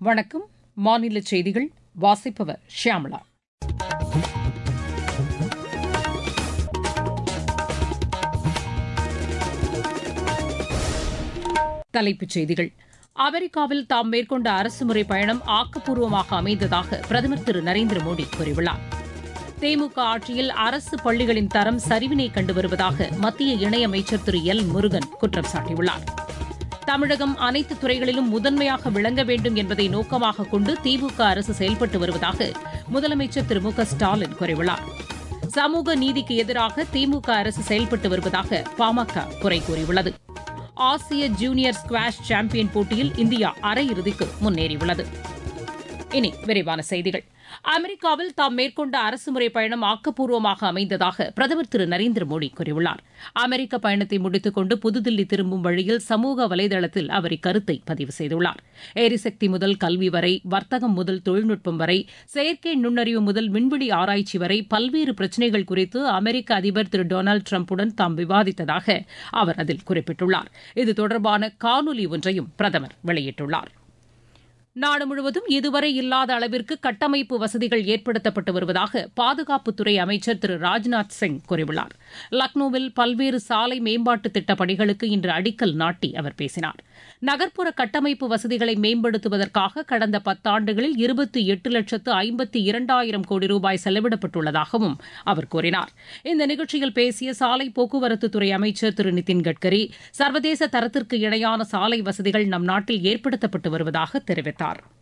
வணக்கம் மாநில செய்திகள் வாசிப்பவர் ஷியாமளா தலைப்புச் செய்திகள் அமெரிக்காவில் தாம் மேற்கொண்ட அரசுமுறை பயணம் ஆக்கப்பூர்வமாக அமைந்ததாக பிரதமர் திரு நரேந்திர மோடி கூறியுள்ளார் திமுக ஆட்சியில் அரசு பள்ளிகளின் தரம் சரிவினை கண்டு வருவதாக மத்திய இணையமைச்சர் திரு எல் முருகன் குற்றம் சாட்டியுள்ளார் தமிழகம் அனைத்து துறைகளிலும் முதன்மையாக விளங்க வேண்டும் என்பதை நோக்கமாக கொண்டு திமுக அரசு செயல்பட்டு வருவதாக முதலமைச்சர் திரு மு க ஸ்டாலின் கூறியுள்ளார் சமூக நீதிக்கு எதிராக திமுக அரசு செயல்பட்டு வருவதாக பாமக குறை கூறியுள்ளது ஆசிய ஜூனியர் ஸ்குவாஷ் சாம்பியன் போட்டியில் இந்தியா அரையிறுதிக்கு முன்னேறியுள்ளது இனி விரிவான செய்திகள் அமெரிக்காவில் தாம் மேற்கொண்ட அரசுமுறை பயணம் ஆக்கப்பூர்வமாக அமைந்ததாக பிரதமர் திரு நரேந்திர மோடி கூறியுள்ளார் அமெரிக்க பயணத்தை முடித்துக் கொண்டு புதுதில்லி திரும்பும் வழியில் சமூக வலைதளத்தில் அவர் இக்கருத்தை பதிவு செய்துள்ளார் எரிசக்தி முதல் கல்வி வரை வர்த்தகம் முதல் தொழில்நுட்பம் வரை செயற்கை நுண்ணறிவு முதல் விண்வெளி ஆராய்ச்சி வரை பல்வேறு பிரச்சினைகள் குறித்து அமெரிக்க அதிபர் திரு டொனால்டு டிரம்புடன் தாம் விவாதித்ததாக அவர் அதில் குறிப்பிட்டுள்ளார் இது தொடர்பான காணொலி ஒன்றையும் பிரதமர் வெளியிட்டுள்ளார் நாடு முழுவதும் இதுவரை இல்லாத அளவிற்கு கட்டமைப்பு வசதிகள் ஏற்படுத்தப்பட்டு வருவதாக பாதுகாப்புத்துறை அமைச்சர் திரு ராஜ்நாத் சிங் கூறியுள்ளார் லக்னோவில் பல்வேறு சாலை மேம்பாட்டு திட்டப் பணிகளுக்கு இன்று அடிக்கல் நாட்டி அவர் பேசினார் நகர்ப்புற கட்டமைப்பு வசதிகளை மேம்படுத்துவதற்காக கடந்த பத்தாண்டுகளில் இருபத்தி எட்டு லட்சத்து ஐம்பத்தி இரண்டாயிரம் கோடி ரூபாய் செலவிடப்பட்டுள்ளதாகவும் அவர் கூறினார் இந்த நிகழ்ச்சியில் பேசிய சாலை போக்குவரத்துத்துறை அமைச்சர் திரு நிதின் கட்கரி சர்வதேச தரத்திற்கு இணையான சாலை வசதிகள் நம் நாட்டில் ஏற்படுத்தப்பட்டு வருவதாக தெரிவித்தார்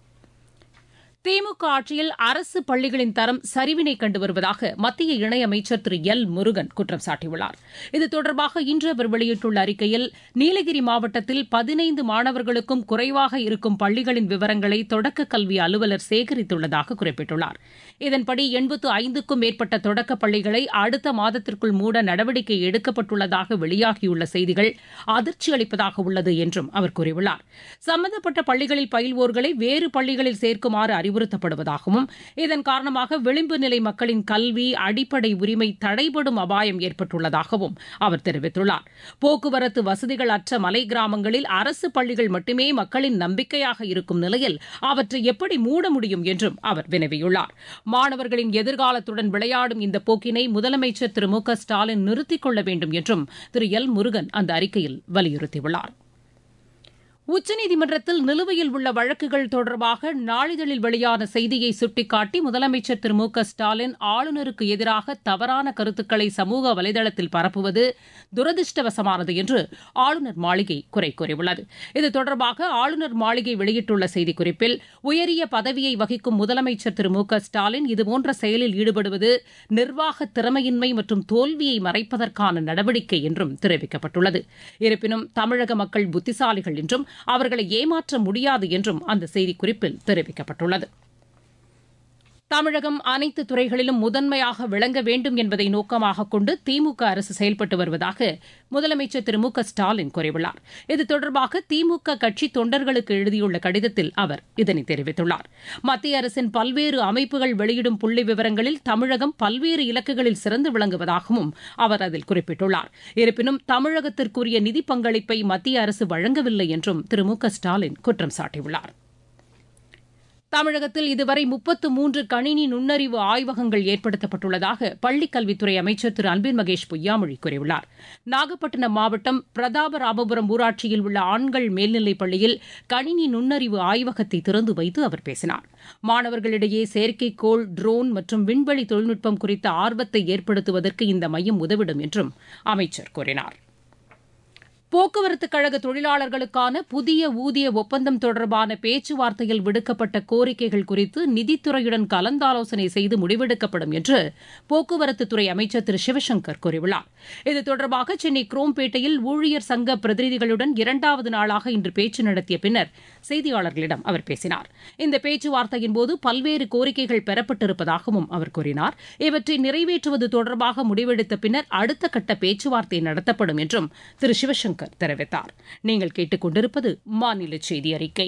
திமுக ஆட்சியில் அரசு பள்ளிகளின் தரம் சரிவினை கண்டு வருவதாக மத்திய இணையமைச்சர் திரு எல் முருகன் குற்றம் சாட்டியுள்ளார் இது தொடர்பாக இன்று அவர் வெளியிட்டுள்ள அறிக்கையில் நீலகிரி மாவட்டத்தில் பதினைந்து மாணவர்களுக்கும் குறைவாக இருக்கும் பள்ளிகளின் விவரங்களை தொடக்க கல்வி அலுவலர் சேகரித்துள்ளதாக குறிப்பிட்டுள்ளார் இதன்படி எண்பத்து ஐந்துக்கும் மேற்பட்ட தொடக்கப் பள்ளிகளை அடுத்த மாதத்திற்குள் மூட நடவடிக்கை எடுக்கப்பட்டுள்ளதாக வெளியாகியுள்ள செய்திகள் அதிர்ச்சி அளிப்பதாக உள்ளது என்றும் அவர் கூறியுள்ளார் சம்பந்தப்பட்ட பள்ளிகளில் பயில்வோர்களை வேறு பள்ளிகளில் சேர்க்குமாறு அறிவுறுத்தப்படுவதாகவும் இதன் காரணமாக விளிம்பு நிலை மக்களின் கல்வி அடிப்படை உரிமை தடைபடும் அபாயம் ஏற்பட்டுள்ளதாகவும் அவர் தெரிவித்துள்ளார் போக்குவரத்து வசதிகள் அற்ற மலை கிராமங்களில் அரசு பள்ளிகள் மட்டுமே மக்களின் நம்பிக்கையாக இருக்கும் நிலையில் அவற்றை எப்படி மூட முடியும் என்றும் அவர் வினவியுள்ளார் மாணவர்களின் எதிர்காலத்துடன் விளையாடும் இந்த போக்கினை முதலமைச்சர் திரு மு க ஸ்டாலின் நிறுத்திக் கொள்ள வேண்டும் என்றும் திரு எல் முருகன் அந்த அறிக்கையில் வலியுறுத்தியுள்ளார் உச்சநீதிமன்றத்தில் நிலுவையில் உள்ள வழக்குகள் தொடர்பாக நாளிதழில் வெளியான செய்தியை சுட்டிக்காட்டி முதலமைச்சர் திரு மு க ஸ்டாலின் ஆளுநருக்கு எதிராக தவறான கருத்துக்களை சமூக வலைதளத்தில் பரப்புவது துரதிருஷ்டவசமானது என்று ஆளுநர் மாளிகை குறை கூறியுள்ளது இது தொடர்பாக ஆளுநர் மாளிகை வெளியிட்டுள்ள செய்திக்குறிப்பில் உயரிய பதவியை வகிக்கும் முதலமைச்சர் திரு மு க ஸ்டாலின் இதுபோன்ற செயலில் ஈடுபடுவது நிர்வாக திறமையின்மை மற்றும் தோல்வியை மறைப்பதற்கான நடவடிக்கை என்றும் தெரிவிக்கப்பட்டுள்ளது இருப்பினும் தமிழக மக்கள் புத்திசாலிகள் என்றும் அவர்களை ஏமாற்ற முடியாது என்றும் அந்த செய்திக்குறிப்பில் தெரிவிக்கப்பட்டுள்ளது தமிழகம் அனைத்து துறைகளிலும் முதன்மையாக விளங்க வேண்டும் என்பதை நோக்கமாக கொண்டு திமுக அரசு செயல்பட்டு வருவதாக முதலமைச்சர் திரு மு க ஸ்டாலின் கூறியுள்ளார் இது தொடர்பாக திமுக கட்சி தொண்டர்களுக்கு எழுதியுள்ள கடிதத்தில் அவர் இதனை தெரிவித்துள்ளார் மத்திய அரசின் பல்வேறு அமைப்புகள் வெளியிடும் புள்ளி விவரங்களில் தமிழகம் பல்வேறு இலக்குகளில் சிறந்து விளங்குவதாகவும் அவர் அதில் குறிப்பிட்டுள்ளார் இருப்பினும் தமிழகத்திற்குரிய நிதி பங்களிப்பை மத்திய அரசு வழங்கவில்லை என்றும் திரு மு க ஸ்டாலின் குற்றம் சாட்டியுள்ளார் தமிழகத்தில் இதுவரை முப்பத்து மூன்று கணினி நுண்ணறிவு ஆய்வகங்கள் ஏற்படுத்தப்பட்டுள்ளதாக பள்ளிக் கல்வித்துறை அமைச்சர் திரு அன்பில் மகேஷ் பொய்யாமொழி கூறியுள்ளார் நாகப்பட்டினம் மாவட்டம் பிரதாபராமபுரம் ஊராட்சியில் உள்ள ஆண்கள் மேல்நிலைப் பள்ளியில் கணினி நுண்ணறிவு ஆய்வகத்தை திறந்து வைத்து அவர் பேசினார் மாணவர்களிடையே செயற்கைக்கோள் ட்ரோன் மற்றும் விண்வெளி தொழில்நுட்பம் குறித்த ஆர்வத்தை ஏற்படுத்துவதற்கு இந்த மையம் உதவிடும் என்றும் அமைச்சர் கூறினார் போக்குவரத்து கழக தொழிலாளர்களுக்கான புதிய ஊதிய ஒப்பந்தம் தொடர்பான பேச்சுவார்த்தையில் விடுக்கப்பட்ட கோரிக்கைகள் குறித்து நிதித்துறையுடன் கலந்தாலோசனை செய்து முடிவெடுக்கப்படும் என்று போக்குவரத்துத்துறை அமைச்சர் திரு சிவசங்கர் கூறியுள்ளார் இது தொடர்பாக சென்னை குரோம்பேட்டையில் ஊழியர் சங்க பிரதிநிதிகளுடன் இரண்டாவது நாளாக இன்று பேச்சு நடத்திய பின்னர் செய்தியாளர்களிடம் அவர் பேசினார் இந்த பேச்சுவார்த்தையின் போது பல்வேறு கோரிக்கைகள் பெறப்பட்டிருப்பதாகவும் அவர் கூறினார் இவற்றை நிறைவேற்றுவது தொடர்பாக முடிவெடுத்த பின்னர் அடுத்த கட்ட பேச்சுவார்த்தை நடத்தப்படும் என்றும் திரு சிவசங்கர் தெரிவித்தார் நீங்கள் கேட்டுக்கொண்டிருப்பது மாநில செய்தி அறிக்கை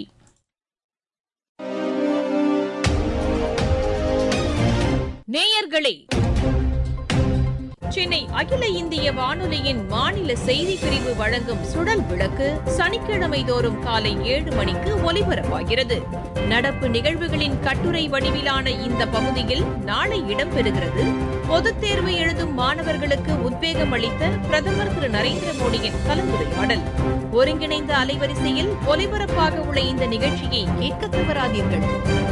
நேயர்களே சென்னை அகில இந்திய வானொலியின் மாநில செய்தி பிரிவு வழங்கும் சுடல் விளக்கு சனிக்கிழமை தோறும் காலை ஏழு மணிக்கு ஒலிபரப்பாகிறது நடப்பு நிகழ்வுகளின் கட்டுரை வடிவிலான இந்த பகுதியில் நாளை இடம்பெறுகிறது பொதுத் தேர்வு எழுதும் மாணவர்களுக்கு உத்வேகம் அளித்த பிரதமர் திரு நரேந்திர மோடியின் கலந்துரையாடல் ஒருங்கிணைந்த அலைவரிசையில் ஒலிபரப்பாக உள்ள இந்த நிகழ்ச்சியை கேட்க தவறாதீர்கள்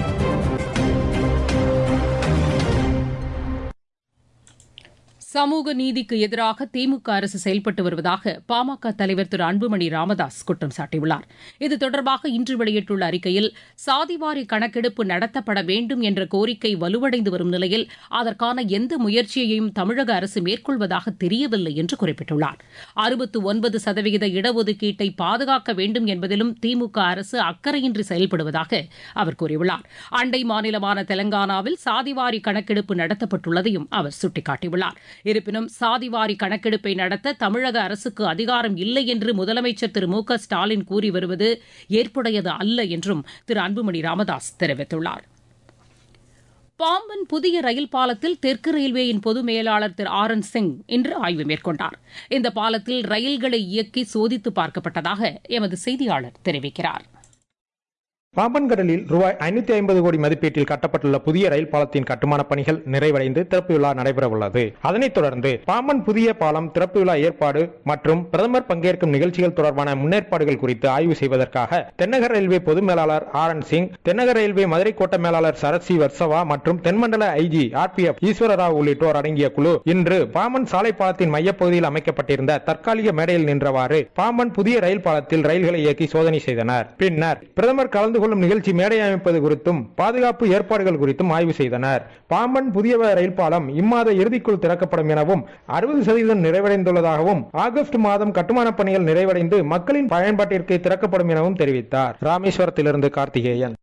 சமூக நீதிக்கு எதிராக திமுக அரசு செயல்பட்டு வருவதாக பாமக தலைவர் திரு அன்புமணி ராமதாஸ் குற்றம் சாட்டியுள்ளார் இது தொடர்பாக இன்று வெளியிட்டுள்ள அறிக்கையில் சாதிவாரி கணக்கெடுப்பு நடத்தப்பட வேண்டும் என்ற கோரிக்கை வலுவடைந்து வரும் நிலையில் அதற்கான எந்த முயற்சியையும் தமிழக அரசு மேற்கொள்வதாக தெரியவில்லை என்று குறிப்பிட்டுள்ளார் அறுபத்து ஒன்பது சதவிகித இடஒதுக்கீட்டை பாதுகாக்க வேண்டும் என்பதிலும் திமுக அரசு அக்கறையின்றி செயல்படுவதாக அவர் கூறியுள்ளார் அண்டை மாநிலமான தெலங்கானாவில் சாதிவாரி கணக்கெடுப்பு நடத்தப்பட்டுள்ளதையும் அவர் சுட்டிக்காட்டியுள்ளார் இருப்பினும் சாதிவாரி கணக்கெடுப்பை நடத்த தமிழக அரசுக்கு அதிகாரம் இல்லை என்று முதலமைச்சர் திரு மு க ஸ்டாலின் கூறி வருவது ஏற்புடையது அல்ல என்றும் திரு அன்புமணி ராமதாஸ் தெரிவித்துள்ளார் பாம்பன் புதிய ரயில் பாலத்தில் தெற்கு ரயில்வேயின் பொது மேலாளர் திரு ஆர் என் சிங் இன்று ஆய்வு மேற்கொண்டார் இந்த பாலத்தில் ரயில்களை இயக்கி சோதித்து பார்க்கப்பட்டதாக எமது செய்தியாளர் தெரிவிக்கிறார் பாம்பன் கடலில் ரூபாய் ஐநூத்தி ஐம்பது கோடி மதிப்பீட்டில் கட்டப்பட்டுள்ள புதிய ரயில் பாலத்தின் கட்டுமான பணிகள் நிறைவடைந்து திறப்பு விழா நடைபெற உள்ளது அதனைத் தொடர்ந்து பாம்பன் புதிய பாலம் திறப்பு விழா ஏற்பாடு மற்றும் பிரதமர் பங்கேற்கும் நிகழ்ச்சிகள் தொடர்பான முன்னேற்பாடுகள் குறித்து ஆய்வு செய்வதற்காக தென்னக ரயில்வே பொது மேலாளர் ஆர் என் சிங் தென்னக ரயில்வே மதுரை கோட்ட மேலாளர் சரத் வர்சவா மற்றும் தென்மண்டல IG R P F Eswararao உள்ளிட்டோர் அடங்கிய குழு இன்று பாம்பன் சாலை பாலத்தின் மையப்பகுதியில் அமைக்கப்பட்டிருந்த தற்காலிக மேடையில் நின்றவாறு பாம்பன் புதிய ரயில் பாலத்தில் ரயில்களை இயக்கி சோதனை செய்தனர் பின்னர் பிரதமர் கலந்து கொள்ளும் நிகழ்ச்சி மேடை அமைப்பது குறித்தும் பாதுகாப்பு ஏற்பாடுகள் குறித்தும் ஆய்வு செய்தனர் பாம்பன் புதிய ரயில் பாலம் இம்மாத இறுதிக்குள் திறக்கப்படும் எனவும் அறுபது சதவீதம் நிறைவடைந்துள்ளதாகவும் ஆகஸ்ட் மாதம் கட்டுமானப் பணிகள் நிறைவடைந்து மக்களின் பயன்பாட்டிற்கு திறக்கப்படும் எனவும் தெரிவித்தார் ராமேஸ்வரத்திலிருந்து கார்த்திகேயன்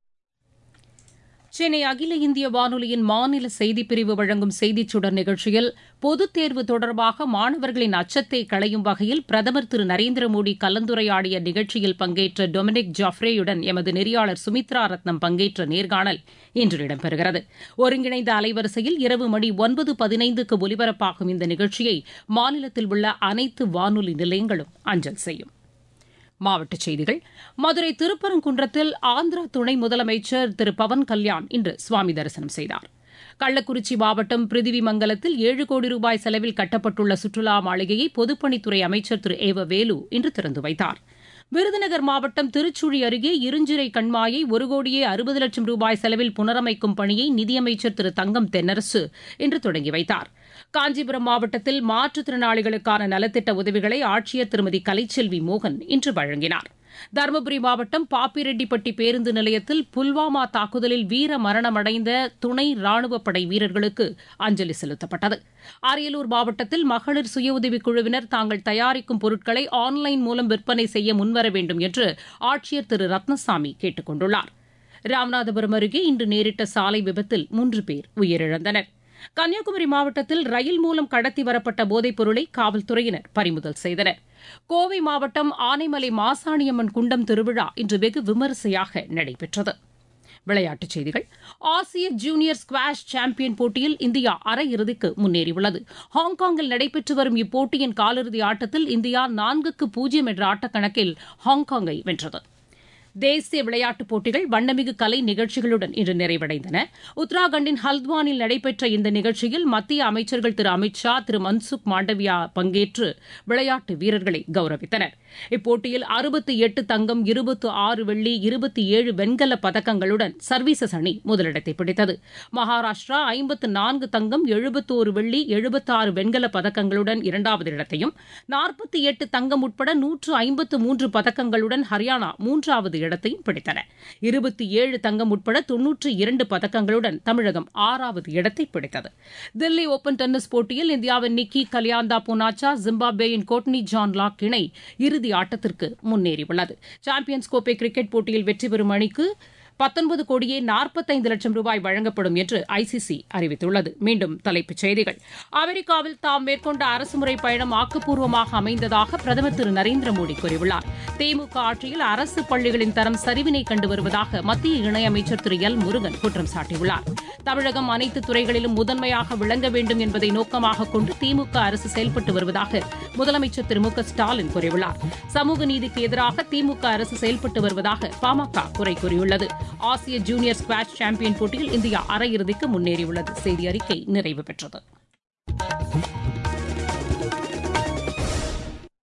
சென்னை அகில இந்திய வானொலியின் மாநில செய்திப்பிரிவு வழங்கும் செய்திச் சுடர் நிகழ்ச்சியில் பொதுத் தேர்வு தொடர்பாக மாணவர்களின் அச்சத்தை களையும் வகையில் பிரதமர் திரு நரேந்திர மோடி கலந்துரையாடிய நிகழ்ச்சியில் பங்கேற்ற டொமினிக் ஜாஃப்ரேயுடன் எமது நெறியாளர் சுமித்ரா ரத்னம் பங்கேற்ற நேர்காணல் இன்று இடம்பெறுகிறது ஒருங்கிணைந்த அலைவரிசையில் இரவு மணி ஒன்பது பதினைந்துக்கு ஒலிபரப்பாகும் இந்த நிகழ்ச்சியை மாநிலத்தில் உள்ள அனைத்து வானொலி நிலையங்களும் அஞ்சல் செய்யும் மாவட்டச் செய்திகள் மதுரை திருப்பரங்குன்றத்தில் ஆந்திரா துணை முதலமைச்சர் திரு பவன் கல்யாண் இன்று சுவாமி தரிசனம் செய்தார் கள்ளக்குறிச்சி மாவட்டம் பிரிதிவிமங்கலத்தில் ஏழு கோடி ரூபாய் செலவில் கட்டப்பட்டுள்ள சுற்றுலா மாளிகையை பொதுப்பணித்துறை அமைச்சர் திரு ஏவ வேலு இன்று திறந்து வைத்தார் விருதுநகர் மாவட்டம் திருச்சுழி அருகே இருஞ்சிறை கண்மாயை ஒரு கோடியே அறுபது லட்சம் ரூபாய் செலவில் புனரமைக்கும் பணியை நிதியமைச்சர் திரு தங்கம் தென்னரசு இன்று தொடங்கி வைத்தார் காஞ்சிபுரம் மாவட்டத்தில் மாற்றுத்திறனாளிகளுக்கான நலத்திட்ட உதவிகளை ஆட்சியர் திருமதி கலைச்செல்வி மோகன் இன்று வழங்கினார் தருமபுரி மாவட்டம் பாப்பிரெட்டிப்பட்டி பேருந்து நிலையத்தில் புல்வாமா தாக்குதலில் வீர மரணமடைந்த துணை ராணுவப் படை வீரர்களுக்கு அஞ்சலி செலுத்தப்பட்டது அரியலூர் மாவட்டத்தில் மகளிர் சுய உதவிக் குழுவினர் தாங்கள் தயாரிக்கும் பொருட்களை ஆன்லைன் மூலம் விற்பனை செய்ய முன்வர வேண்டும் என்று ஆட்சியர் திரு ரத்னசாமி கேட்டுக் கொண்டுள்ளார் ராமநாதபுரம் அருகே இன்று நேரிட்ட சாலை விபத்தில் மூன்று பேர் உயிரிழந்தனர் கன்னியாகுமரி மாவட்டத்தில் ரயில் மூலம் கடத்தி வரப்பட்ட போதைப் பொருளை காவல்துறையினர் பறிமுதல் செய்தனர் கோவை மாவட்டம் ஆனைமலை மாசாணியம்மன் குண்டம் திருவிழா இன்று வெகு விமரிசையாக நடைபெற்றது விளையாட்டுச் செய்திகள் ஆசிய ஜூனியர் ஸ்குவாஷ் சாம்பியன் போட்டியில் இந்தியா அரையிறுதிக்கு முன்னேறியுள்ளது ஹாங்காங்கில் நடைபெற்று வரும் இப்போட்டியின் காலிறுதி ஆட்டத்தில் இந்தியா நான்குக்கு பூஜ்ஜியம் என்ற ஆட்டக்கணக்கில் ஹாங்காங்கை வென்றது தேசிய விளையாட்டுப் போட்டிகள் வண்ணமிகு கலை நிகழ்ச்சிகளுடன் இன்று நிறைவடைந்தன உத்தராகண்டின் ஹல்த்வானில் நடைபெற்ற இந்த நிகழ்ச்சியில் மத்திய அமைச்சர்கள் திரு அமித் ஷா திரு மன்சுக் மாண்டவியா பங்கேற்று விளையாட்டு வீரர்களை கௌரவித்தனர் இப்போட்டியில் அறுபத்தி எட்டு தங்கம் இருபத்தி ஆறு வெள்ளி இருபத்தி ஏழு வெண்கல பதக்கங்களுடன் சர்வீசஸ் அணி முதலிடத்தை பிடித்தது மகாராஷ்டிரா ஐம்பத்து நான்கு தங்கம் எழுபத்தோரு வெள்ளி எழுபத்தாறு வெண்கல பதக்கங்களுடன் இரண்டாவது இடத்தையும் நாற்பத்தி எட்டு தங்கம் உட்பட நூற்று ஐம்பத்து மூன்று பதக்கங்களுடன் ஹரியானா மூன்றாவது இடத்தையும் பிடித்தன இருபத்தி ஏழு தங்கம் உட்பட தொன்னூற்று இரண்டு பதக்கங்களுடன் தமிழகம் ஆறாவது இடத்தை பிடித்தது தில்லி ஓபன் டென்னிஸ் போட்டியில் இந்தியாவின் நிக்கி கலியாந்தா புனாச்சா ஜிம்பாப்வேயின் கோட்னி ஜான் லாக் இணை இறுதி ஆட்டத்திற்கு முன்னேறியுள்ளது சாம்பியன்ஸ் கோப்பை கிரிக்கெட் போட்டியில் வெற்றி பெறும் அணிக்கு பத்தொன்பது கோடியே நாற்பத்தைந்து லட்சம் ரூபாய் வழங்கப்படும் என்று ஐசிசி அறிவித்துள்ளது மீண்டும் தலைப்புச் செய்திகள் அமெரிக்காவில் தாம் மேற்கொண்ட அரசுமுறை பயணம் ஆக்கப்பூர்வமாக அமைந்ததாக பிரதமர் திரு நரேந்திர மோடி கூறியுள்ளார் திமுக ஆட்சியில் அரசு பள்ளிகளின் தரம் சரிவினை கண்டு வருவதாக மத்திய இணையமைச்சர் திரு எல் முருகன் குற்றம் சாட்டியுள்ளார் தமிழகம் அனைத்து துறைகளிலும் முதன்மையாக விளங்க வேண்டும் என்பதை நோக்கமாக கொண்டு திமுக அரசு செயல்பட்டு வருவதாக முதலமைச்சர் திரு மு க ஸ்டாலின் கூறியுள்ளார் சமூக நீதிக்கு எதிராக திமுக அரசு செயல்பட்டு வருவதாக பாமக குறை கூறியுள்ளது ஆசிய ஜூனியர் ஸ்குவாஷ் சாம்பியன் போட்டியில் இந்தியா அரையிறுதிக்கு முன்னேறியுள்ளது செய்தி அறிக்கை நிறைவு பெற்றது